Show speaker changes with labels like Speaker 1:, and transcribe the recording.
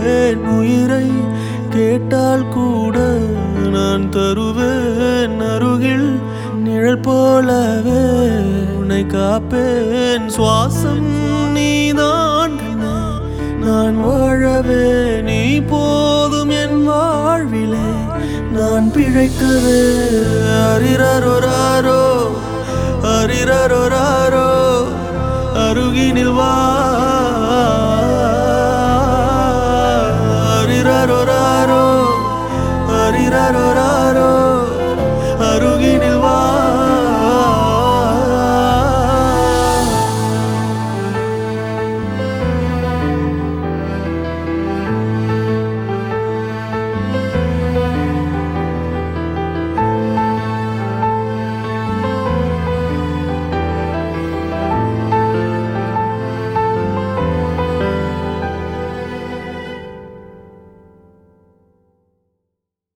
Speaker 1: தருவேன் உயிரை கேட்டால் கூட நான் தருவேன் அருகில் நிழல் போலவே உன்னை காப்பேன் சுவாசம் நீதான் கண்ணே. நான் வாழவே நீ போதும் என் வாழ்விலே நான் பிழைக்கவே அரிரரொராரோ அரிரரொராரோ அருகினில் வா அரிரரொராரோ அரிரரொராரோ